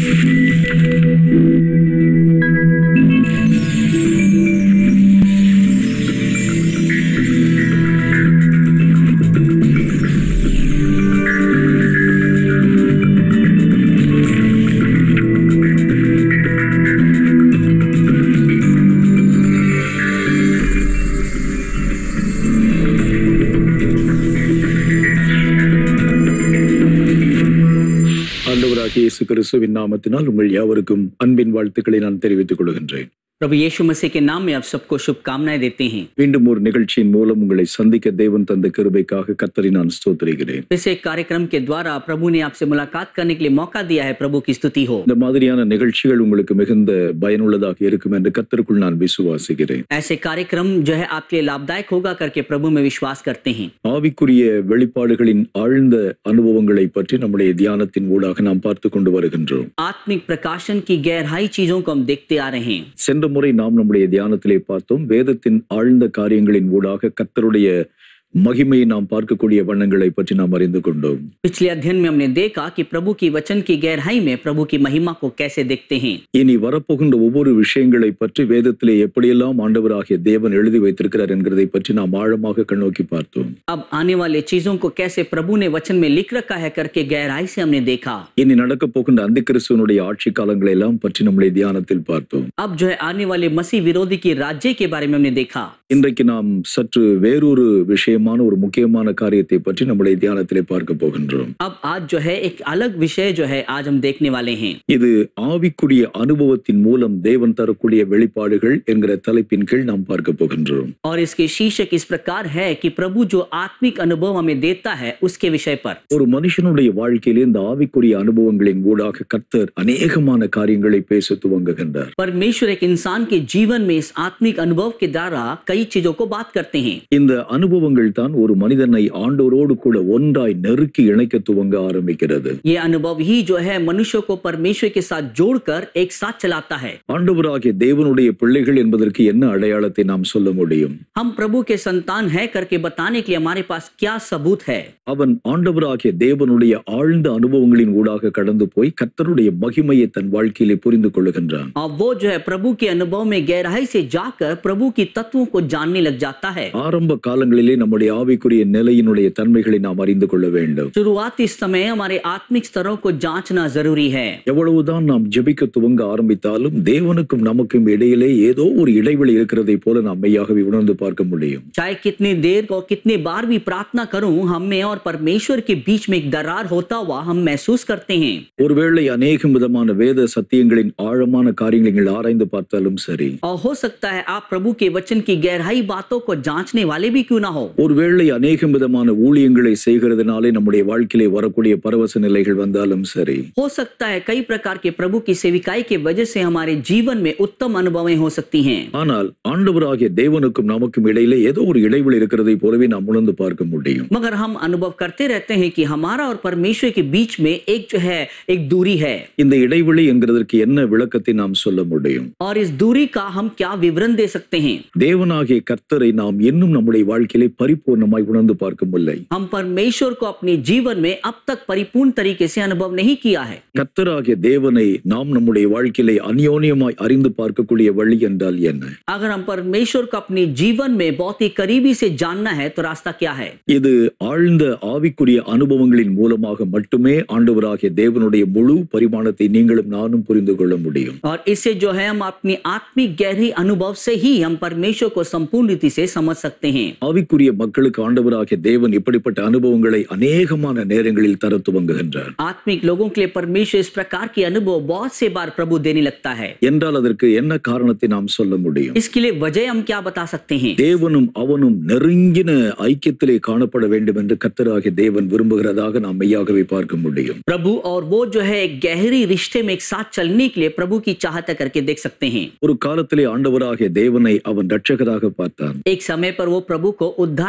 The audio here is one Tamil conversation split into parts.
ஆண்டவராகிய இயேசு கிறிஸ்துவின் நாமத்தினால் உங்கள் யாவருக்கும் அன்பின் வாழ்த்துக்களை நான் தெரிவித்துக் கொள்கின்றேன் प्रभु यीशु मसीह के नाम में आप सबको शुभकामनाएं देते हैं மீண்டும் ஒரு நிகழ்ச்சியின் மூலம் உங்களை சந்திக்க தேவன் தந்த கிருபைக்காக கத்தரை நான் ஸ்தோத்திரிக்கிறேன் इस एक कार्यक्रम के द्वारा प्रभु ने आपसे मुलाकात करने के लिए मौका दिया है प्रभु की स्तुति हो இந்த மாதிரியான நிகழ்ச்சிகள் உங்களுக்கு மிகுந்த பயனுள்ளதாக இருக்கும் என்று கத்தருக்குள் நான் விசுவாசிக்கிறேன் ऐसे कार्यक्रम जो है आपके लिए लाभदायक होगा करके प्रभु में विश्वास करते हैं ஆவிக்குரிய வெளிப்பாடுகளின் ஆழ்ந்த அனுபவங்களை பற்றி நம்முடைய தியானத்தின் ஊடாக நாம் பார்த்து கொண்டு வருகின்றோம் आत्मिक प्रकाशन की गहराई चीजों को हम देखते आ रहे हैं சென்ற முறை நாம் நம்முடைய தியானத்திலே பார்த்தோம் வேதத்தின் ஆழ்ந்த காரியங்களின் ஊடாக கத்தருடைய மகிமையை நாம் பார்க்கக்கூடிய வண்ணங்களை பற்றி நாம் அறிந்து கொண்டோம் पिछले अध्ययन में हमने देखा कि प्रभु की वचन की गहराई में प्रभु की महिमा को कैसे देखते हैं இனி வரப்போகின்ற ஒவ்வொரு விஷயங்களை பற்றி வேதத்திலே எப்படியெல்லாம் ஆண்டவராகிய தேவன் எழுதி வைத்திருக்கிறார் என்கிறதை பற்றி நாம் ஆழமாக கண்ணோக்கி பார்த்தோம் अब आने वाले चीजों को कैसे प्रभु ने वचन में लिख रखा है करके गहराई से हमने देखा இனி நடக்கப் போகின்ற அந்த கிறிஸ்துவனுடைய ஆட்சி காலங்களை எல்லாம் பற்றி நம்முடைய தியானத்தில் பார்த்தோம் अब जो है आने वाले मसीह विरोधी की राज्य के बारे में हमने देखा இன்றைக்கு நாம் சற்று வேறொரு விஷயமான ஒரு முக்கியமான காரியத்தை பற்றி நம்முடைய தியானத்திலே பார்க்க போகின்றோம் अब आज जो है एक अलग विषय जो है आज हम देखने वाले हैं இது ஆவிக்குரிய அனுபவத்தின் மூலம் தேவன் தரக்கூடிய வெளிப்பாடுகள் என்கிற தலைப்பின் கீழ் நாம் பார்க்க போகின்றோம் और इसके शीर्षक इस प्रकार है कि प्रभु जो आत्मिक अनुभव हमें देता है उसके विषय पर ஒரு மனுஷனுடைய வாழ்க்கையிலே இந்த ஆவிக்குரிய அனுபவங்களின் ஊடாக கர்த்தர் அநேகமான காரியங்களை பேச துவங்குகின்றார் परमेश्वर एक इंसान के जीवन में इस आत्मिक अनुभव के द्वारा कई चीजों को बात करते हैं இந்த அனுபவங்கள் தான் ஒரு மனிதனை ஆண்டோரோடு கூட ஒன்றாய் நெருக்கி இணைக்க துவங்க ஆரம்பிக்கிறது ये अनुभव ही जो है मनुष्य को परमेश्वर के साथ जोड़कर एक साथ चलाता है ஆண்டவராகிய தேவனுடைய பிள்ளைகள் என்பதற்கு என்ன அடையாளத்தை நாம் சொல்ல முடியும் हम प्रभु के संतान है करके बताने के लिए हमारे पास क्या सबूत है அவன் ஆண்டவராகிய தேவனுடைய ஆழ்ந்த அனுபவங்களின் ஊடாக கடந்து போய் கர்த்தருடைய மகிமையை தன் வாழ்க்கையிலே புரிந்து கொள்ளுகின்றான் और वो जो है प्रभु के अनुभव में गहराई से जाकर प्रभु की तत्वों को जानने लग जाता है ஆரம்ப காலங்களிலே நம்முடைய ஆவிக்குரிய நிலையினுடைய தன்மைகளை நாம் அறிந்து கொள்ள வேண்டும் शुरुआती समय हमारे आत्मिक स्तरों को जांचना जरूरी है எவ்வளவுதான் நாம் ஜெபிக்க துவங்க ஆரம்பித்தாலும் தேவனுக்கும் நமக்கும் இடையிலே ஏதோ ஒரு இடைவெளி இருக்கிறதை போல நாம் மெய்யாகவே உணர்ந்து பார்க்க முடியும் चाहे कितनी देर और कितने बार भी प्रार्थना करूं हम में और परमेश्वर के बीच में एक दरार होता हुआ हम महसूस करते हैं ஒருவேளை அநேகம் விதமான வேத சத்தியங்களின் ஆழமான காரியங்களை நீங்கள் ஆராய்ந்து பார்த்தாலும் சரி और हो सकता है आप प्रभु के वचन की गहराई बातों को जांचने वाले भी क्यों ना हो ஒருவேளை அநேகம் விதமான ஊழியங்களை செய்கிறதுனாலே நம்முடைய வாழ்க்கையிலே வரக்கூடிய பரவச நிலைகள் வந்தாலும் சரி हो सकता है कई प्रकार के प्रभु की सेविकाई के वजह से हमारे जीवन में उत्तम अनुभवें हो सकती हैं ஆனால் ஆண்டவராகிய தேவனுக்கும் நமக்கும் இடையிலே ஏதோ ஒரு இடைவெளி இருக்கிறதை போலவே நாம் உணர்ந்து பார்க்க முடியும் मगर हम अनुभव करते रहते हैं कि हमारा और परमेश्वर के बीच में एक जो है एक दूरी है இந்த இடைவெளி என்கிறதற்கு என்ன விளக்கத்தை நாம் சொல்ல முடியும் और इस दूरी का हम क्या विवरण दे सकते हैं தேவனாகிய கர்த்தரை நாம் இன்னும் நம்முடைய வாழ்க்கையிலே பரிபூர்ணமாய் உணர்ந்து பார்க்கவில்லை हम परमेश्वर को अपने जीवन में अब तक परिपूर्ण तरीके से अनुभव नहीं किया है கர்த்தராகிய தேவனை நாம் நம்முடைய வாழ்க்கையிலே அந்யோன்யமாய் அறிந்து பார்க்கக்கூடிய வழி என்றால் என்ன अगर हम परमेश्वर को अपने जीवन में बहुत ही करीबी से जानना है तो रास्ता क्या है இது ஆழ்ந்த ஆவிக்குரிய அனுபவங்களின் மூலமாக மட்டுமே ஆண்டவராகிய தேவனுடைய முழு பரிமாணத்தை நீங்களும் நானும் புரிந்து கொள்ள முடியும் और इससे जो है हम अपनी आत्मिक गहरी अनुभव से ही हम परमेश्वर को संपूर्ण रीति से समझ सकते हैं ஆவிக்குரிய மக்களுக்கு ஆண்டவராகிய தேவன் இப்படிப்பட்ட அனுபவங்களை அநேகமான நேரங்களில் தர துவங்குகின்றார் आत्मिक लोगों के लिए परमेश्वर इस प्रकार के अनुभव बहुत से बार प्रभु देने लगता है என்றால் அதற்கு என்ன காரணத்தை நாம் சொல்ல முடியும் इसके लिए वजह हम क्या बता सकते हैं தேவனும் அவனும் நெருங்கின ஐக்கியத்திலே காணப்பட வேண்டும் என்று கர்த்தராகிய தேவன் விரும்புகிறதாக நாம் மெய்யாகவே பார்க்க முடியும் प्रभु और वो जो है एक गहरी रिश्ते में एक साथ चलने के लिए प्रभु की चाहत करके देख सकते हैं ஒரு காலத்திலே ஆண்டவராகிய தேவனை அவன் ரட்சகராக பார்த்தான் एक समय पर वो प्रभु को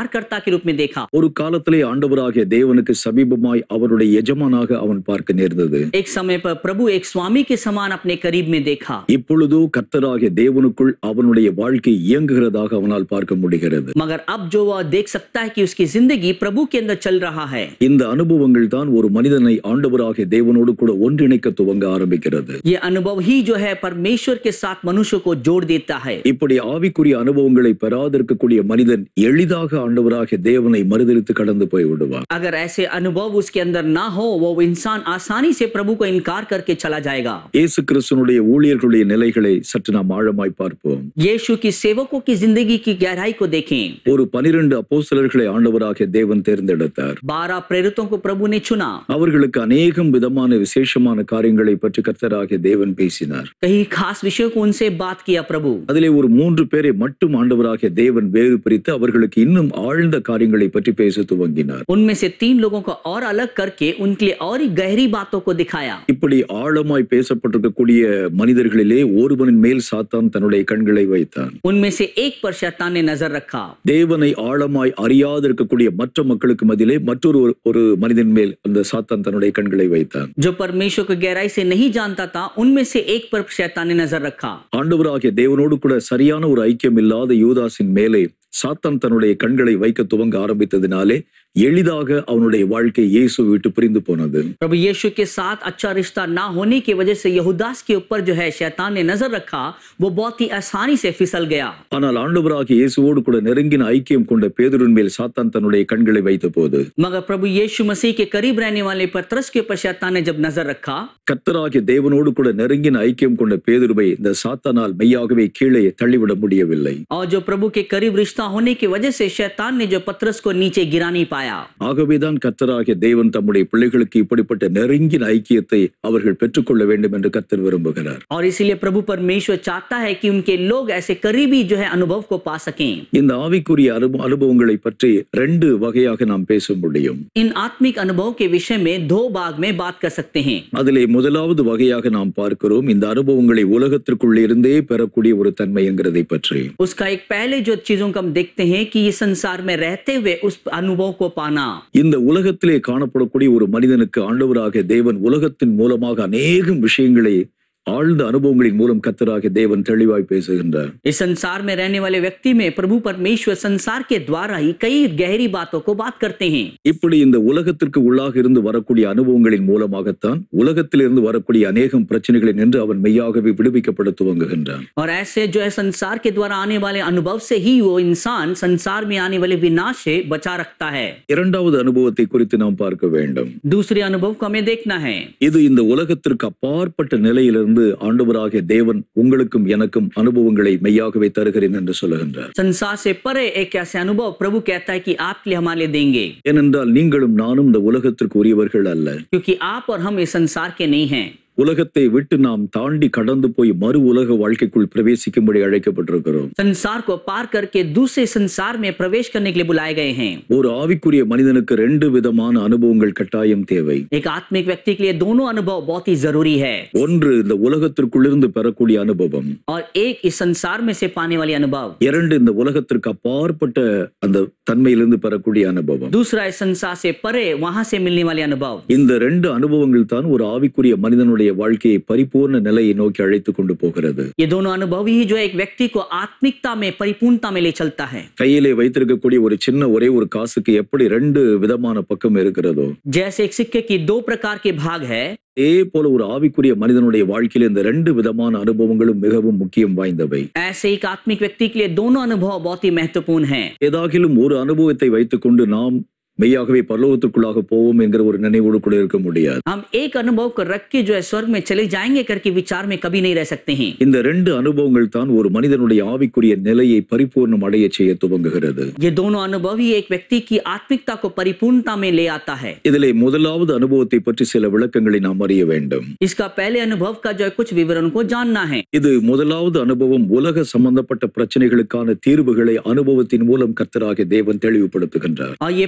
उद्धारकर्ता के रूप में देखा ஒரு காலத்திலே ஆண்டவராகிய தேவனுக்கு சமீபமாய் அவருடைய எஜமானாக அவன் பார்க்க நேர்ந்தது एक समय पर प्रभु एक स्वामी के समान अपने करीब में देखा இப்பொழுதோ கர்த்தராகிய தேவனுக்குள் அவனுடைய வாழ்க்கை இயங்குகிறதாக அவனால் பார்க்க முடிகிறது मगर अब जो वह देख सकता है कि उसकी जिंदगी प्रभु के अंदर चल रहा है இந்த அனுபவங்கள் தான் ஒரு மனிதனை ஆண்டவராகிய தேவனோடு கூட ஒன்றிணைக்க துவங்க ஆரம்பிக்கிறது ये अनुभव ही जो है परमेश्वर के साथ मनुष्य को जोड़ देता है இப்படி ஆவிக்குரிய அனுபவங்களை பெறாதிருக்கக்கூடிய மனிதன் எளிதாக ஆண்டவராகிய தேவனை மறுதலித்து கடந்து போய் விடுவார் अगर ऐसे अनुभव उसके अंदर ना हो वो इंसान आसानी से प्रभु को इनकार करके चला जाएगा இயேசு கிறிஸ்துனுடைய ஊழியர்களுடைய நிலைகளை சற்று நாம் ஆழமாய் பார்ப்போம் यीशु की सेवकों की जिंदगी की गहराई को देखें ஒரு பனிரெண்டு அப்போஸ்தலர்களை ஆண்டவராகிய தேவன் தேர்ந்தெடுத்தார் बारह प्रेरितों को प्रभु ने चुना அவர்களுக்கு அநேகம் விதமான விசேஷமான காரியங்களை பற்றி கர்த்தராகிய தேவன் பேசினார் कई खास विषयों को उनसे बात किया प्रभु அதிலே ஒரு மூன்று பேரை மட்டும் ஆண்டவராகிய தேவன் வேறு பிரித்து அவர்களுக்கு இன்னும் ஆழ்ந்த காரியங்களை பற்றி பேச துவங்கினார் उनमें से तीन लोगों को और अलग करके उनके लिए और ही गहरी बातों को दिखाया இப்படி ஆழமாய் பேசப்பட்டிருக்கக்கூடிய மனிதர்களிலே ஒருவனின் மேல் சாத்தான் தன்னுடைய கண்களை வைத்தான் उनमें से एक पर शैतान ने नजर रखा தேவனை ஆழமாய் அறியாதிருக்கக்கூடிய மற்ற மக்களுக்கு மத்தியிலே மற்றொரு ஒரு- ஒரு மனிதன் மேல் அந்த சாத்தான் தன்னுடைய கண்களை வைத்தான் जो परमेश्वर को गहराई से नहीं जानता था उनमें से एक पर शैतान ने नजर रखा ஆண்டவராகிய தேவனோடு கூட சரியான ஒரு ஐக்கியம் இல்லாத யூதாஸின் மேலே சாத்தான் தன்னுடைய கண்களை வைக்க துவங்க ஆரம்பித்ததினாலே எளிதாக அவனுடைய வாழ்க்கை இயேசு விட்டு பிரிந்து போனது प्रभु यीशु के साथ अच्छा रिश्ता ना होने की वजह से यहूदास के ऊपर जो है शैतान ने नजर रखा वो बहुत ही आसानी से फिसल गया ஆனால் ஆண்டவராகிய இயேசுவோடு கூட நெருங்கின ஐக்கியம் கொண்ட பேதுருவின் மேல் சாத்தான் தன்னுடைய கண்களை வைத்த போது मगर प्रभु यीशु मसीह के करीब रहने वाले पत्रस के ऊपर शैतान ने जब नजर रखा கர்த்தராகிய தேவனோடு கூட நெருங்கின ஐக்கியம் கொண்ட பேதுருவை இந்த சாத்தானால் மெய்யாகவே கீழே தள்ளிவிட முடியவில்லை और जो प्रभु के करीब रिश्ता होने की वजह से शैतान ने जो पत्रस को नीचे गिरा नहीं पाया ஆகவேதான் கர்த்தராகிய தேவன் தம்முடைய பிள்ளைகளுக்கு இப்படிப்பட்ட நெருங்கின ஐக்கியத்தை அவர்கள் பெற்றுக்கொள்ள வேண்டும் என்று கர்த்தர் விரும்புகிறார் और इसीलिए प्रभु परमेश्वर चाहता है कि उनके लोग ऐसे करीबी जो है अनुभव को पा सकें இந்த ஆவிக்குரிய அனுப- அனுபவங்களை பற்றி ரெண்டு வகையாக நாம் பேச முடியும் इन आत्मिक अनुभव के विषय में दो भाग में बात कर सकते हैं அதிலே முதலாவது வகையாக நாம் பார்க்கிறோம் இந்த அனுபவங்களை உலகத்திற்குள்ளே இருந்தே பெறக்கூடிய ஒரு தன்மை என்கிறதை பற்றி उसका एक पहले जो चीजों को हम देखते हैं कि इस संसार में रहते हुए उस अनुभव को पाना இந்த உலகத்திலே காணப்படக்கூடிய ஒரு மனிதனுக்கு ஆண்டவராக தேவன் உலகத்தின் மூலமாக அநேகம் விஷயங்களை ஆழ்ந்த அனுபவங்களின் மூலம் கத்தராகிய தேவன் தெளிவாய் பேசுகின்றார் इस संसार में रहने वाले व्यक्ति में प्रभु परमेश्वर संसार के द्वारा ही कई गहरी बातों को बात करते हैं இப்படி இந்த உலகத்திற்கு உள்ளாக இருந்து வரக்கூடிய அனுபவங்களின் மூலமாகத்தான் உலகத்திலிருந்து வரக்கூடிய அநேகம் பிரச்சனைகளை நின்று அவன் மெய்யாகவே விடுவிக்கப்பட துவங்குகின்றான் और ऐसे जो है संसार के द्वारा आने वाले अनुभव से ही वो इंसान संसार में आने वाले विनाश से बचा रखता है இரண்டாவது அனுபவத்தை குறித்து நாம் பார்க்க வேண்டும் दूसरे अनुभव को हमें देखना है இது இந்த உலகத்திற்கு அப்பாற்பட்ட நிலையிலிருந்து ஆண்டவராகிய தேவன் உங்களுக்கும் எனக்கும் அனுபவங்களை மெய்யாகவே தருகிறேன் என்று சொல்லுகின்றார் संसार से परे एक ऐसे अनुभव प्रभु कहता है कि आपके लिए हमारे लिए देंगे ஏனென்றால் நீங்களும் நானும் இந்த உலகத்திற்கு உரியவர்கள் அல்ல क्योंकि आप और हम इस संसार के नहीं हैं உலகத்தை விட்டு நாம் தாண்டி கடந்து போய் மறு உலக வாழ்க்கைக்குள் பிரவேசிக்கும்படி அழைக்கப்பட்டிருக்கிறோம் संसार को पार करके दूसरे संसार में प्रवेश करने के लिए बुलाए गए हैं ஒரு ஆவிக்குரிய மனிதனுக்கு ரெண்டு விதமான அனுபவங்கள் கட்டாயம் தேவை एक आत्मिक व्यक्ति के लिए दोनों अनुभव बहुत ही जरूरी है ஒன்று இந்த உலகத்திற்குள்ளிருந்து பெறக்கூடிய அனுபவம் और एक इस संसार में से पाने वाली अनुभव இரண்டு இந்த உலகத்திற்கு அப்பாற்பட்ட அந்த தன்மையிலிருந்து பெறக்கூடிய அனுபவம் दूसरा इस संसार से परे वहां से मिलने वाले अनुभव இந்த ரெண்டு அனுபவங்கள் தான் ஒரு ஆவிக்குரிய மனிதனுடைய வாழ்க்கையை பரிபூர்ண நிலையை நோக்கி அழைத்து கொண்டு போகிறது ये दोनों अनुभव ही जो है एक व्यक्ति को आत्मिकता में परिपूर्णता में ले चलता है கையிலே வைத்திருக்கக்கூடிய ஒரு சின்ன ஒரே ஒரு காசுக்கு எப்படி ரெண்டு விதமான பக்கம் இருக்கிறதோ जैसे एक सिक्के की दो प्रकार के भाग है அதே போல ஒரு ஆவிக்குரிய மனிதனுடைய வாழ்க்கையில இந்த ரெண்டு விதமான அனுபவங்களும் மிகவும் முக்கியம் வாய்ந்தவை ऐसे एक आत्मिक व्यक्ति के लिए दोनों अनुभव बहुत ही महत्वपूर्ण हैं ஏதாகிலும் ஒரு அனுபவத்தை வைத்துக்கொண்டு நாம் மெய்யாகவே பரலோகத்திற்குள்ளாக போவோம் என்கிற ஒரு நினைவோடு கூட இருக்க முடியாது हम एक अनुभव को रख के जो है स्वर्ग में चले जाएंगे करके विचार में कभी नहीं रह सकते हैं இந்த ரெண்டு அனுபவங்கள் தான் ஒரு மனிதனுடைய ஆவிக்குரிய நிலையை பரிபூர்ணம் அடைய செய்ய துவங்குகிறது ये दोनों अनुभव ही एक व्यक्ति की आत्मिकता को परिपूर्णता में ले आता है இதிலே முதலாவது அனுபவத்தை பற்றி சில விளக்கங்களை நாம் அறிய வேண்டும் इसका पहले अनुभव का जो है कुछ विवरण को जानना है இது முதலாவது அனுபவம் உலக சம்பந்தப்பட்ட பிரச்சனைகளுக்கான தீர்வுகளை அனுபவத்தின் மூலம் கர்த்தராகிய தேவன் தெளிவுபடுத்துகின்றார் और ये पहला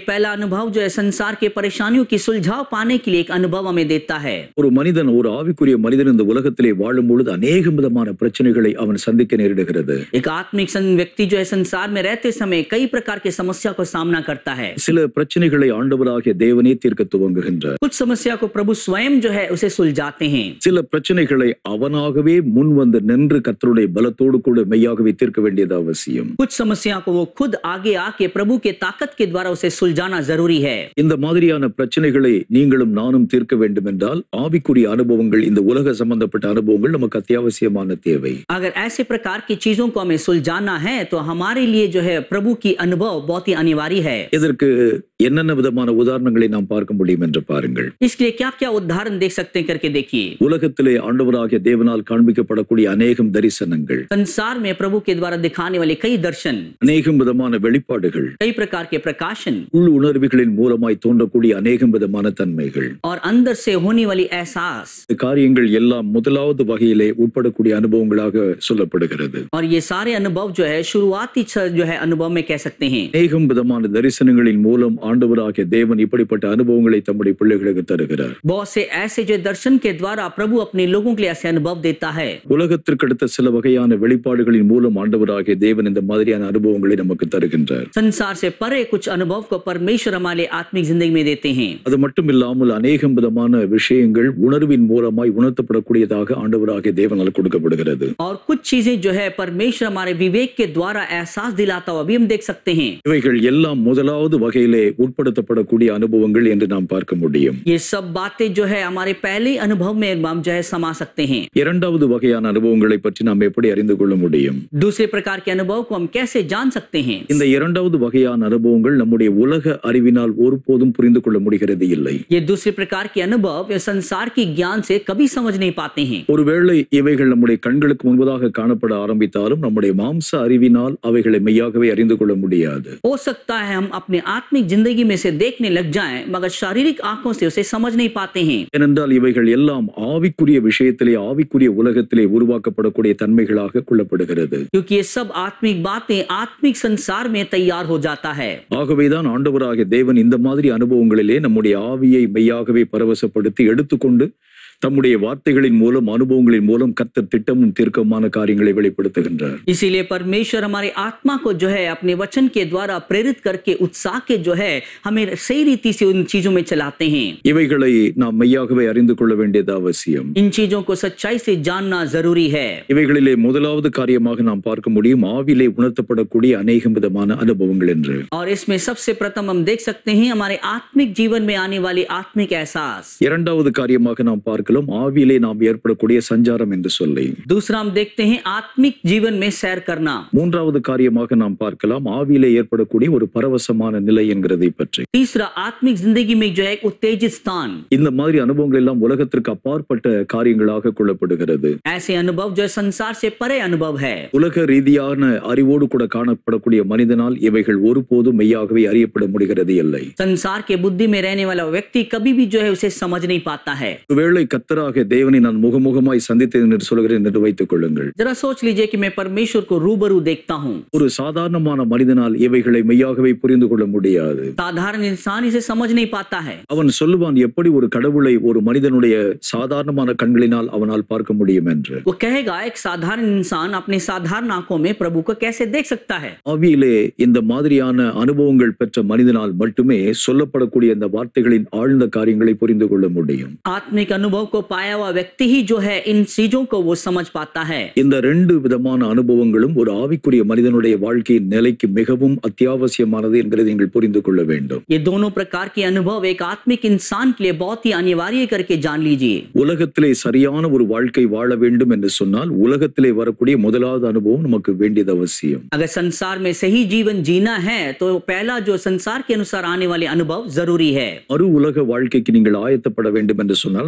अनुभव जो है संसार के परेशानियों की सुलझाव पाने के लिए एक अनुभव हमें देता है ஒரு மனிதன் ஒரு ஆவிக்குரிய மனிதன் இந்த உலகத்திலே வாழும் பொழுது அநேக விதமான பிரச்சனைகளை அவன் சந்திக்க நேரிடுகிறது एक आत्मिक सं- व्यक्ति जो है संसार में रहते समय कई प्रकार की समस्या को सामना करता है சில பிரச்சனைகளை ஆண்டவராகிய தேவனே தீர்க்க துவங்குகின்றார் कुछ समस्या को प्रभु स्वयं जो है उसे सुलझाते हैं சில பிரச்சனைகளை அவனாகவே முன் வந்து நின்று கர்த்தருடைய பலத்தோடு கூட மெய்யாகவே தீர்க்க வேண்டியது அவசியம் कुछ समस्या को वो खुद आगे आके प्रभु के ताकत के द्वारा उसे सुलझाना जरूरी है இந்த மாதிரியான பிரச்சனைகளை நீங்களும் நானும் தீர்க்க வேண்டும் என்றால் ஆவிக்குரிய அனுபவங்கள் இந்த உலக சம்பந்தப்பட்ட அனுபவங்கள் நமக்கு அத்தியாவசியமான தேவை अगर ऐसे प्रकार की चीजों को हमें सुलझाना है तो हमारे लिए जो है प्रभु की अनुभव बहुत ही अनिवार्य है இதற்கு என்னென்ன விதமான உதாரணங்களை நாம் பார்க்க முடியும் என்று பாருங்கள் इसके लिए क्या क्या उदाहरण देख सकते हैं करके देखिए உலகத்திலே ஆண்டவராகிய தேவனால் காண்பிக்கப்படக்கூடிய அநேகம் தரிசனங்கள் संसार में प्रभु के द्वारा दिखाने वाले कई दर्शन அநேகம் விதமான வெளிப்பாடுகள் कई प्रकार के प्रकाशन உள் உணர்வுகளின் மூலமாய் தோன்றக்கூடிய அநேகம் விதமான தன்மைகள் और अंदर से होने वाली एहसास இந்த காரியங்கள் எல்லாம் முதலாவது வகையிலே உட்படக்கூடிய அனுபவங்களாக சொல்லப்படுகிறது और ये सारे अनुभव जो है शुरुआती छ- जो है अनुभव में कह सकते हैं அநேகம் விதமான தரிசனங்களின் மூலம் ஆண்டவராகிய தேவன் இப்படிப்பட்ட அனுபவங்களை தம்முடைய பிள்ளைகளுக்கு தருகிறார் बहुत से ऐसे जो दर्शन के द्वारा प्रभु अपने लोगों के लिए ऐसे अनुभव देता है உலகத்திற்கு அடுத்த சில வகையான வெளிப்பாடுகளின் மூலம் ஆண்டவராகிய தேவன் இந்த மாதிரியான அனுபவங்களை நமக்கு தருகின்றார் संसार से परे कुछ अनुभव को परमेश्वर हमारे आत्मिक जिंदगी में देते हैं அது மட்டும் இல்லாமல் அநேகம் விதமான விஷயங்கள் உணர்வின் மூலமாய் உணர்த்தப்படக்கூடியதாக ஆண்டவராகிய தேவனால் கொடுக்கப்படுகிறது और कुछ चीजें जो है परमेश्वर हमारे विवेक के द्वारा एहसास दिलाता हुआ भी हम देख सकते हैं இவைகள் எல்லாம் முதலாவது வகையிலே உட்படுத்தப்படக்கூடிய அனுபவங்கள் என்று நாம் பார்க்க முடியும் ये सब बातें जो है हमारे पहले अनुभव में हम जो है समा सकते हैं இரண்டாவது வகையான அனுபவங்களை பற்றி நாம் எப்படி அறிந்து கொள்ள முடியும் दूसरे प्रकार के अनुभव को हम कैसे जान सकते हैं இந்த இரண்டாவது வகையான அனுபவங்கள் நம்முடைய உலக அறிவினால் ஒருபோதும் புரிந்து கொள்ள முடிகிறது இல்லை ये दूसरे प्रकार के अनुभव ये संसार की ज्ञान से कभी समझ नहीं पाते हैं ஒருவேளை இவைகள் நம்முடைய கண்களுக்கு முன்பதாக காணப்பட ஆரம்பித்தாலும் நம்முடைய மாம்ச அறிவினால் அவைகளை மெய்யாகவே அறிந்து கொள்ள முடியாது हो सकता है हम अपने आत्मिक जिंदगी में से देखने लग जाएं मगर शारीरिक आंखों से उसे समझ नहीं पाते हैं ஏனென்றால் இவைகள் எல்லாம் ஆவிக்குரிய விஷயத்திலே ஆவிக்குரிய உலகத்திலே உருவாக்கப்படக்கூடிய தன்மைகளாக கொள்ளப்படுகிறது क्योंकि ये सब आत्मिक बातें आत्मिक संसार में तैयार हो जाता है ஆகவேதான் ஆண்டவராகிய தேவன் இந்த மாதிரி அனுபவங்களிலே நம்முடைய ஆவியை மெய்யாகவே பரவசப்படுத்தி எடுத்துக்கொண்டு தம்முடைய வார்த்தைகளின் மூலம் அனுபவங்களின் மூலம் கர்த்தர் திட்டமும் தீர்க்கமான காரியங்களை வெளிப்படுத்துகின்றார் इसीलिए परमेश्वर हमारे आत्मा को जो है अपने वचन के द्वारा प्रेरित करके उत्साह के जो है हमें सही रीति से उन चीजों में चलाते हैं இவைகளை நாம் மெய்யாகவே அறிந்து கொள்ள வேண்டியது அவசியம் इन चीजों को सच्चाई से जानना जरूरी है இவைகளிலே முதலாவது காரியமாக நாம் பார்க்க முடியும் ஆவிலே உணர்த்தப்படக்கூடிய அநேகம் விதமான அனுபவங்கள் என்று और इसमें सबसे प्रथम हम देख सकते हैं हमारे आत्मिक जीवन में आने वाली आत्मिक एहसास இரண்டாவது காரியமாக நாம் பார்க்கலாம் ஆவியிலே நாம் ஏற்படக்கூடிய சஞ்சாரம் என்று சொல்லி दूसरा हम देखते हैं आत्मिक जीवन में सैर करना மூன்றாவது காரியமாக நாம் பார்க்கலாம் ஆவியிலே ஏற்படக்கூடிய ஒரு பரவசமான நிலை என்கிறதை பற்றி तीसरा आत्मिक जिंदगी में जो है एक उत्तेजित स्थान இந்த மாதிரி அனுபவங்கள் எல்லாம் உலகத்திற்கு அப்பாற்பட்ட காரியங்களாக கொள்ளப்படுகிறது ऐसे अनुभव जो है संसार से परे अनुभव है உலக ரீதியான அறிவோடு கூட காணப்படக்கூடிய மனிதனால் இவைகள் ஒருபோதும் மெய்யாகவே அறியப்பட முடிகிறது இல்லை संसार के बुद्धि में रहने वाला व्यक्ति कभी भी जो है उसे समझ नहीं पाता है ஒருவேளை கத்தராக தேவனை நான் முகமுகமாய் சந்தித்தேன் என்று சொல்கிறேன் என்று வைத்துக் கொள்ளுங்கள் जरा सोच लीजिए कि मैं परमेश्वर को रूबरू देखता हूँ ஒரு சாதாரணமான மனிதனால் இவைகளை மெய்யாகவே புரிந்து கொள்ள முடியாது साधारण इंसान इसे समझ नहीं पाता है அவன் சொல்லுவான் எப்படி ஒரு கடவுளை ஒரு மனிதனுடைய சாதாரணமான கண்களினால் அவனால் பார்க்க முடியும் என்று वो कहेगा एक साधारण इंसान अपने साधारण आंखों में प्रभु को कैसे देख सकता है ஆவியிலே இந்த மாதிரியான அனுபவங்கள் பெற்ற மனிதனால் மட்டுமே சொல்லப்படக்கூடிய இந்த வார்த்தைகளின் ஆழ்ந்த காரியங்களை புரிந்து கொள்ள முடியும் आत्मिक अनुभव को पाया हुआ व्यक्ति ही जो है इन चीजों को वो समझ पाता है இந்த ரெண்டு விதமான அனுபவங்களும் ஒரு ஆவிக்குரிய மனிதனுடைய வாழ்க்கையின் நிலைக்கு மிகவும் அத்தியாவசியமானது என்பதை நீங்கள் புரிந்து கொள்ள வேண்டும் ये दोनों प्रकार के अनुभव एक आत्मिक इंसान के लिए बहुत ही अनिवार्य करके जान लीजिए உலகத்திலே சரியான ஒரு வாழ்க்கை வாழ வேண்டும் என்று சொன்னால் உலகத்திலே வரக்கூடிய முதலாவது அனுபவம் நமக்கு வேண்டியது அவசியம் अगर संसार में सही जीवन जीना है तो पहला जो संसार के अनुसार आने वाले अनुभव जरूरी है மறு உலக வாழ்க்கைக்கு நீங்கள் ஆயத்தப்பட வேண்டும் என்று சொன்னால் அந்த இரண்டாவது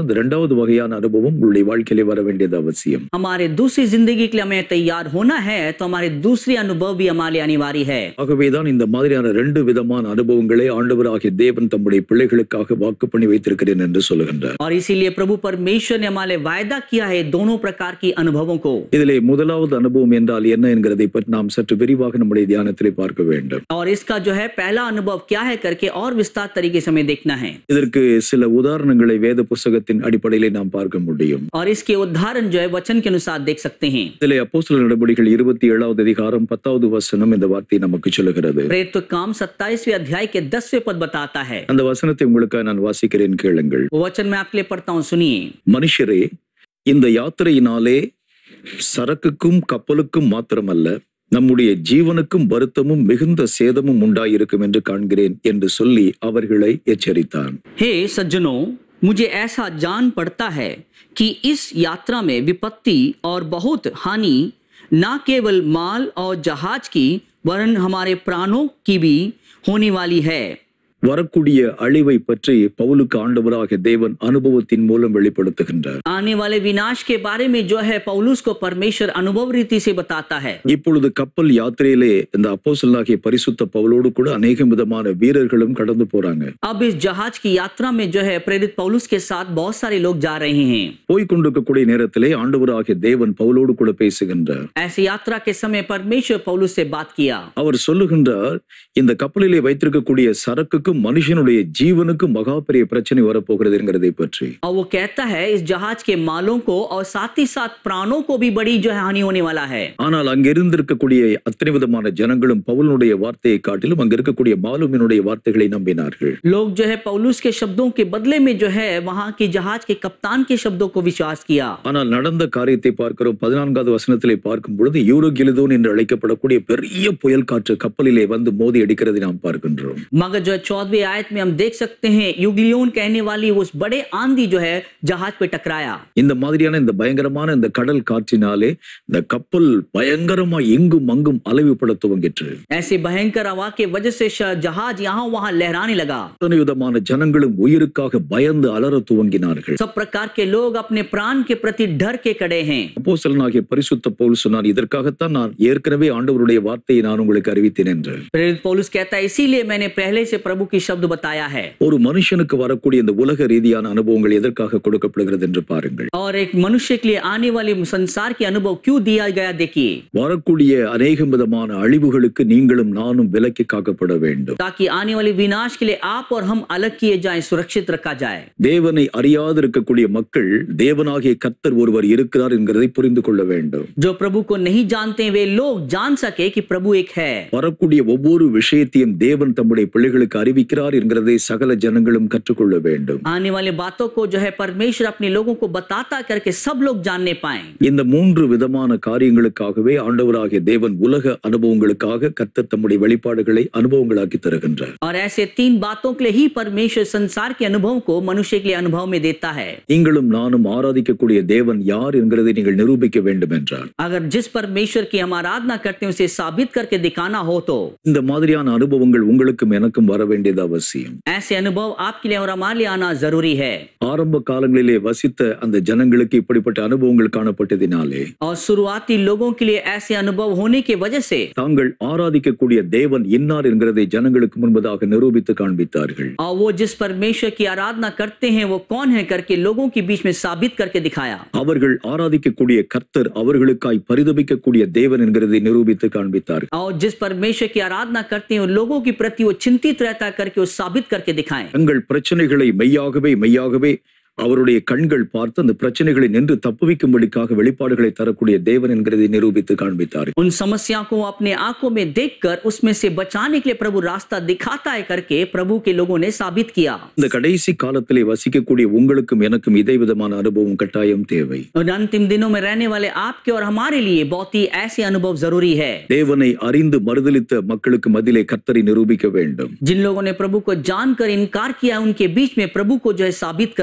இரண்டாவது வகையான அனுபவம் உங்களுடைய வாழ்க்கையிலே வர வேண்டியது அவசியம் हमारे दूसरी जिंदगी के लिए हमें तैयार होना है तो हमारे दूसरी अनुभव भी हमारे लिए अनिवार्य है ஆகவேதான் இந்த மாதிரியான ரெண்டு விதமான அனுபவங்களை ஆண்டவராகிய தேவன் தம்முடைய பிள்ளைகளுக்காக வாக்கு பண்ணி வைத்திருக்கிறேன் என்று சொல்லுகின்றார் और इसीलिए प्रभु परमेश्वर ने हमारे वायदा किया है दोनों प्रकार की अनुभवों को இதிலே முதலாவது அனுபவம் என்றால் என்ன என்கிறதை பற்றி நாம் சற்று விரிவாக நம்முடைய தியானத்திலே பார்க்க வேண்டும் और इसका जो है पहला अनुभव क्या है करके और विस्तार तरीके से हमें देखना है இதற்கு சில உதாரணங்களை வேத புஸ்தகத்தின் அடிப்படையிலே நாம் பார்க்க முடியும் और इसके उदाहरण जो है वचन के अनुसार देख सकते हैं இதிலே அப்போஸ்தலர் நடவடிக்கைகள் இருபத்தி ஏழாவது அதிகாரம் பத்தாவது வசனம் இந்த வார்த்தை நமக்கு சொல்லுகிறது प्रेरित काम 27वें अध्याय के 10वें पद बताता है அந்த வசனத்தை உங்களுக்காக நான் வாசிக்கிறேன் கேளுங்கள் वो वचन मैं आपके लिए पढ़ता हूँ सुनिए மனுஷரே இந்த யாத்திரையினாலே சரக்குக்கும் கப்பலுக்கும் மாத்திரமல்ல நம்முடைய ஜீவனுக்கும் வருத்தமும் மிகுந்த சேதமும் உண்டாயிருக்கும் என்று காண்கிறேன் என்று சொல்லி அவர்களை எச்சரித்தான் हे सज्जनों मुझे ऐसा जान पड़ता है कि इस यात्रा में विपत्ति और बहुत हानि न केवल माल और जहाज की वरन हमारे प्राणों की भी होने वाली है வரக்கூடிய அழிவை பற்றி பவுலுக்கு ஆண்டவராக தேவன் அனுபவத்தின் மூலம் வெளிப்படுத்துகின்றார் आने वाले विनाश के बारे में जो है पौलुस को परमेश्वर अनुभव रीति से बताता है இப்பொழுது கப்பல் யாத்திரையிலே இந்த அப்போஸ்தலனாகிய பரிசுத்த பவுலோடு கூட அநேக விதமான வீரர்களும் கடந்து போறாங்க अब इस जहाज की यात्रा में जो है प्रेरित पौलुस के साथ बहुत सारे लोग जा रहे हैं போய்க் கொண்டிருக்கக்கூடிய நேரத்திலே ஆண்டவராகிய தேவன் பவுலோடு கூட பேசுகின்றார் ऐसी यात्रा के समय परमेश्वर पौलुस से बात किया அவர் சொல்லுகின்றார் இந்த கப்பலிலே வைத்திருக்கக்கூடிய சரக்குக்கும் மனுஷனுடைய ஜீவனுக்கும் மகா பெரிய பிரச்சனை வரப்போகிறது என்கிறதை பற்றி और वो कहता है इस जहाज के मालों को और साथ ही साथ प्राणों को भी बड़ी जो है हानि होने वाला है ஆனால் அங்க இருந்திருக்கக்கூடிய அத்தனை விதமான ஜனங்களும் பவுலனுடைய வார்த்தையை காட்டிலும் அங்க இருக்கக்கூடிய மாலுமினுடைய வார்த்தைகளை நம்பினார்கள் लोग जो है पौलुस के शब्दों के बदले में जो है वहां के जहाज के कप्तान के शब्दों को विश्वास किया ஆனால் நடந்த காரியத்தை பார்க்கிறோம் பதினான்காவது வசனத்திலே பார்க்கும் பொழுது யூரோ கிலிதோன் என்று அழைக்கப்படக்கூடிய பெரிய புயல் காற்று கப்பலிலே வந்து மோதி அடிக்கிறதை நாம் பார்க்கின்றோம் मगर जो है चौदहवीं आयत में हम देख सकते हैं युगलियोन कहने वाली उस बड़े आंधी जो है जहाज पे टकराया இந்த மாதிரியான இந்த பயங்கரமான இந்த கடல் காற்றினாலே இந்த கப்பல் பயங்கரமா எங்கும் அங்கும் அலைவுபட துவங்கிற்று ऐसे भयंकर हवा के वजह से श- जहाज यहाँ वहां लहराने लगा அத்தனை விதமான ஜனங்களும் உயிருக்காக பயந்து அலற துவங்கினார்கள் सब प्रकार के लोग अपने प्राण के प्रति डर के खड़े हैं அப்போஸ்தலனாகிய பரிசுத்த பவுல் சொன்னார் இதற்காகத்தான் நான் ஏற்கனவே ஆண்டவருடைய வார்த்தையை நான் உங்களுக்கு அறிவித்தேன் என்று प्रेरित पौलुस कहता है इसीलिए मैंने पहले से प्रभु की शब्द बताया है ஒரு மனுஷனுக்கு வரக்கூடிய இந்த உலக ரீதியான அனுபவங்கள் எதற்காக கொடுக்கப்படுகிறது என்று பாருங்கள் और एक मनुष्य के लिए आने वाले संसार के अनुभव क्यों दिया गया देखिए வரக்கூடிய அநேக விதமான அழிவுகளுக்கு நீங்களும் நானும் விலக்கி காக்கப்பட வேண்டும் ताकि आने वाले विनाश के लिए आप और हम अलग किए जाएं सुरक्षित रखा जाए தேவனை அறியாது இருக்கக்கூடிய மக்கள் தேவனாகிய கர்த்தர் ஒருவர் இருக்கிறார் என்கிறதை புரிந்து கொள்ள வேண்டும் जो प्रभु को नहीं जानते वे लोग जान सके कि प्रभु एक है வரக்கூடிய ஒவ்வொரு விஷயத்தையும் தேவன் தம்முடைய பிள்ளைகளுக்கு அறிவிக்கிறார் என்கிறதை சகல ஜனங்களும் கற்றுக்கொள்ள வேண்டும் आने वाले बातों को जो है परमेश्वर अपने लोगों को बताता करके सब लोग जानने पाए இந்த மூன்று விதமான காரியங்களுக்காகவே ஆண்டவராகிய தேவன் உலக அனுபவங்களுக்காக கர்த்தர் தம்முடைய வெளிப்பாடுகளை அனுபவங்களாக்கி தருகின்றார் और ऐसे तीन बातों के लिए ही परमेश्वर संसार के अनुभव को मनुष्य के लिए अनुभव में देता है நீங்களும் நானும் ஆராதிக்கக்கூடிய தேவன் யார் என்கிறதை நீங்கள் நிரூபிக்க வேண்டும் என்றார் अगर जिस परमेश्वर की हम आराधना करते हैं उसे साबित करके दिखाना हो तो இந்த மாதிரியான அனுபவங்கள் உங்களுக்கும் எனக்கும் வர வேண்டியது அவசியம் ऐसे अनुभव आपके लिए और हमारे लिए आना जरूरी है ஆரம்ப காலங்களிலே வசித்த அந்த ஜனங்களுக்கு இப்படிப்பட்ட அனுபவங்கள் காணப்பட்டதினாலே और शुरुआती लोगों के लिए ऐसे अनुभव होने की वजह से தாங்கள் ஆராதிக்கக்கூடிய தேவன் இன்னார் என்கிறதை ஜனங்களுக்கு முன்பதாக நிரூபித்து காண்பித்தார்கள் और वो जिस परमेश्वर की आराधना करते हैं वो कौन है करके लोगों के बीच में साबित करके दिखाया அவர்கள் ஆராதிக்கக்கூடிய கர்த்தர் அவர்களுக்காய் பரிதபிக்கக்கூடிய தேவன் என்கிறதை நிரூபித்து காண்பித்தார்கள் और जिस परमेश्वर की आराधना करते हैं उन लोगों के प्रति वो चिंतित रहता करके वो साबित करके दिखाएं தங்கள் பிரச்சனைகளை மெய்யாகவே மெய்யாகவே அவருடைய கண்கள் பார்த்து அந்த பிரச்சனைகளை நின்று தப்புவிக்கும்படிக்காக வெளிப்பாடுகளை தரக்கூடிய தேவன் என்கிறதை நிரூபித்து காண்பித்தார்கள் उन समस्याओं को अपने आंखों में देखकर उसमें से बचाने के लिए प्रभु रास्ता दिखाता है करके प्रभु के लोगों ने साबित किया இந்த கடைசி காலத்திலே வசிக்கக்கூடிய உங்களுக்கும் எனக்கும் இதே விதமான அனுபவம் கட்டாயம் தேவை और अंतिम दिनों में रहने वाले आपके और हमारे लिए बहुत ही ऐसे अनुभव जरूरी है தேவனை அறிந்து மறுதலித்த மக்களுக்கு மதிலே கர்த்தரை நிரூபிக்க வேண்டும் जिन लोगों ने प्रभु को जानकर इनकार किया उनके बीच में प्रभु को जो है साबित करना है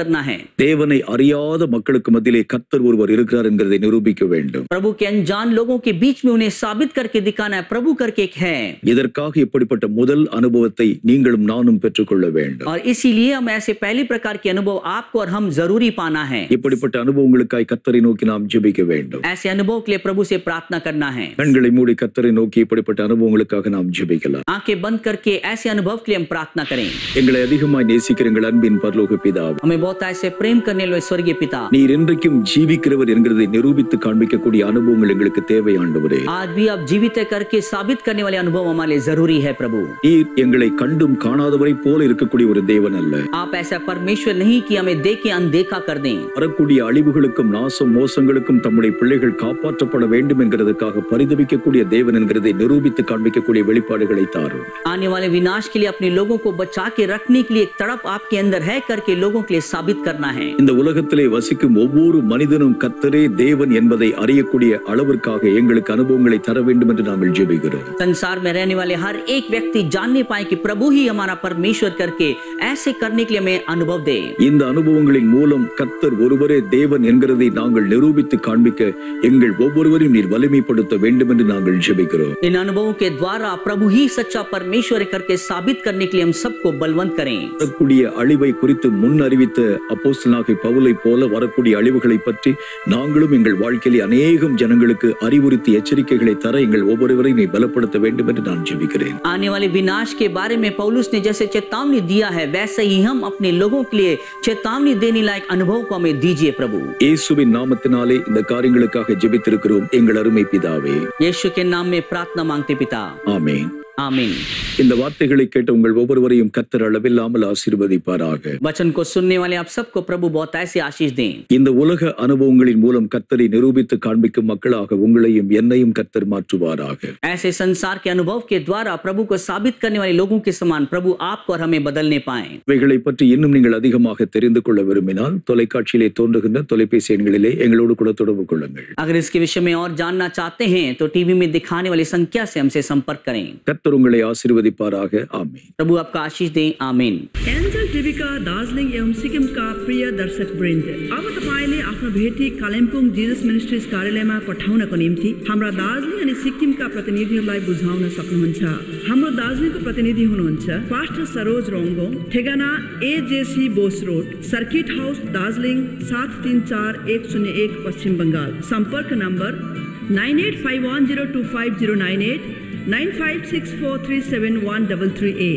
தேவனை அறியாத மக்களுக்கு மத்தியிலே கர்த்தர் ஒருவர் இருக்கிறார் என்கிறதை நிரூபிக்க வேண்டும் प्रभु के अनजान लोगों के बीच में उन्हें साबित करके दिखाना है प्रभु करके एक है இதற்காக இப்படிப்பட்ட முதல் அனுபவத்தை நீங்களும் நானும் பெற்றுக்கொள்ள வேண்டும் और इसीलिए हम ऐसे पहली प्रकार के अनुभव आपको और हम जरूरी पाना है இப்படிப்பட்ட அனுபவங்களுக்காய் கர்த்தரை நோக்கி நாம் ஜெபிக்க வேண்டும் ऐसे अनुभव के लिए प्रभु से प्रार्थना करना है கண்களை மூடி கர்த்தரை நோக்கி இப்படிப்பட்ட அனுபவங்களுக்காக நாம் ஜெபிக்கலாம் आंखें बंद करके ऐसे अनुभव के लिए हम प्रार्थना करें எங்களை அதிகமாய் நேசிக்கிற எங்கள் அன்பின் பரலோக பிதாவே हमें बहुत ऐसे प्रेम करने वाले स्वर्गीय पिता நீர் இன்றைக்கும் ஜீவிக்கிறவர் என்கிறதை நிரூபித்து காண்பிக்கக்கூடிய அனுபவங்கள் எங்களுக்கு தேவை ஆண்டவரே आज भी आप जीवित है करके साबित करने वाले अनुभव हमारे लिए जरूरी है प्रभु நீர் எங்களை கண்டும் காணாதவரை போல இருக்கக்கூடிய ஒரு தேவன் அல்ல आप ऐसा परमेश्वर नहीं कि हमें देख के अनदेखा कर दें வரக்கூடிய அழிவுகளுக்கும் நாசம் மோசங்களுக்கும் தம்முடைய பிள்ளைகள் காப்பாற்றப்பட வேண்டும் என்கிறதுக்காக பரிதவிக்கக்கூடிய தேவன் என்கிறதை நிரூபித்து காண்பிக்கக்கூடிய வெளிப்பாடுகளை தாரும் आने वाले विनाश के लिए अपने लोगों को बचा के रखने के लिए एक तड़प आपके अंदर है करके लोगों के लिए साबित करना है இந்த உலகத்திலே வசிக்கும் ஒவ்வொரு மனிதனும் கத்தரே தேவன் என்பதை அறியக்கூடிய அளவிற்காக எங்களுக்கு அனுபவங்களை தர வேண்டும் என்று நாங்கள் ஜெபிக்கிறோம் संसार में रहने वाले हर एक व्यक्ति जानने पाए कि प्रभु ही हमारा परमेश्वर करके ऐसे करने के लिए हमें अनुभव दे இந்த அனுபவங்களின் மூலம் கர்த்தர் ஒருவரே தேவன் என்கிறதை நாங்கள் நிரூபித்து காண்பிக்க எங்கள் ஒவ்வொருவரையும் நீர் வலிமைப்படுத்த வேண்டும் என்று நாங்கள் ஜெபிக்கிறோம் इन अनुभवों के द्वारा प्रभु ही सच्चा परमेश्वर है करके साबित करने के लिए हम सबको बलवंत करें வரக்கூடிய அழிவை குறித்து முன் அறிவித்த அப்போஸ்தலனாகிய பவுலை போல வரக்கூடிய அழிவுகளை பற்றி நாங்களும் எங்கள் வாழ்க்கையிலே அநேகம் ஜனங்களுக்கு அறிவுறுத்தி எச்சரிக்கைகளை தர எங்கள் ஒவ்வொருவரையும் நீ பலப்படுத்த வேண்டும் என்று நான் ஜெபிக்கிறேன் आने वाले विनाश के बारे में पौलुस ने जैसे चेतावनी दिया है वैसे ही हम अपने लोगों के लिए चेतावनी देने लायक अनुभव को हमें दीजिए प्रभु இயேசுவின் நாமத்தினாலே இந்த காரியங்களுக்காக ஜெபித்திருக்கிறோம் எங்கள் அருமை பிதாவே यीशु के नाम में प्रार्थना मांगते पिता ஆமென் आमीन இந்த வார்த்தைகளை கேட்ட உங்கள் ஒவ்வொருவரையும் கத்தர் அளவில்லாமல் ஆசீர்வதிப்பாராக वचन को सुनने वाले आप सबको प्रभु बहुत ऐसे आशीष दें இந்த உலக அனுபவங்களின் மூலம் கத்தரை நிரூபித்து காண்பிக்கும் மக்களாக உங்களையும் என்னையும் கத்தர் மாற்றுவாராக ऐसे संसार के अनुभव के द्वारा प्रभु को साबित करने वाले लोगों के समान प्रभु आपको और हमें बदलने पाए இவைகளை பற்றி இன்னும் நீங்கள் அதிகமாக தெரிந்து கொள்ள விரும்பினால் தொலைக்காட்சியிலே தோன்றுகின்ற தொலைபேசி எண்களிலே எங்களோடு கூட தொடர்பு கொள்ளுங்கள் अगर इसके विषय में और जानना चाहते हैं तो टीवी में दिखाने वाली संख्या से हमसे संपर्क करें கத்தர் உங்களை ஆசீர்வதிப்பாராக ஆமென் प्रभु आपका आशीष दें आमीन एन्जल टिभीका दार्जिलिङ एवं सिक्किमका प्रिय दर्शक वृन्द अब तपाईँले आफ्नो भेटी कालिम्पोङ जिजस मिनिस्ट्रिज कार्यालयमा पठाउनको निम्ति हाम्रा दार्जिलिङ अनि सिक्किमका प्रतिनिधिहरूलाई बुझाउन सक्नुहुन्छ हाम्रो दार्जिलिङको प्रतिनिधि हुनुहुन्छ पास्टर सरोज रोङ्गो ठेगाना AJC Bose road circuit house Darjeeling सात तिन चार एक शून्य एक पश्चिम बङ्गाल सम्पर्क number nine eight five one zero two five zero nine eight nine five six four three seven one double three eight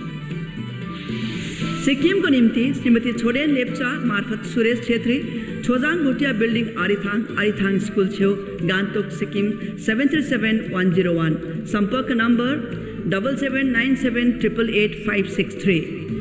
सिक्किमको निम्ति श्रीमती छोडेन लेप्चा मार्फत सुरेश छेत्री छोजाङ भुटिया बिल्डिङ आरिथाङ आरिथाङ स्कुल छेउ Gangtok Sikkim seven three seven one zero one सम्पर्क number double seven nine seven triple eight five six three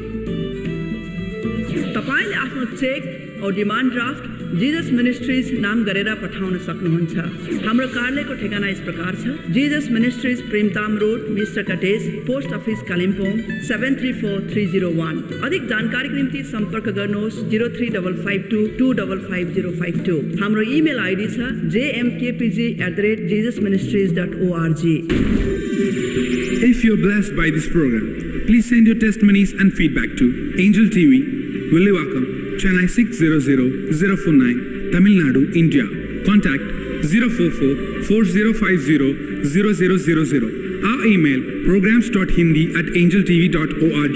तपाईँले आफ्नो चेक औ डिमान्ड ड्राफ्ट जिजस मिनिस्ट्रिज नाम गरेर पठाउन सक्नुहुन्छ हाम्रो कार्यालयको ठेगाना यस प्रकार छ Jesus ministries Premtam road mister cottage post office Kalimpong seven three four three zero one अधिक जानकारीको निम्ति सम्पर्क गर्नुहोस् zero three double five two two double five zero five two हाम्रो इमेल आइडी छ JMKPG at the rate Jesus ministries dot org If you're blessed by this program, please send your testimonies and feedback to Angel TV, Williwakkam, Chennai 600049, Tamil Nadu, India. Contact 044-4050-0000. Our email programs.hindi at angeltv.org.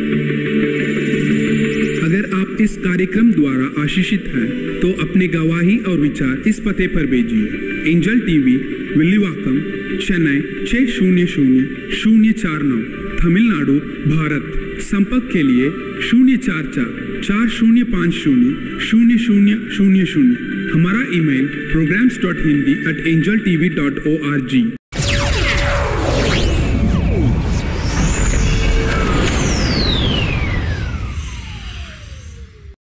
अगर आप इस कार्यक्रम द्वारा आशीषित हैं तो अपने गवाही और विचार इस पते पर भेजिए एंजल टीवी विल्लीवाकम चेन्नई छः शून्य शून्य शून्य चार नौ तमिलनाडु भारत संपर्क के लिए शून्य चार चार चार शून्य पाँच शून्य शून्य शून्य शून्य शून्य हमारा email programs dot Hindi at angel TV dot O R ji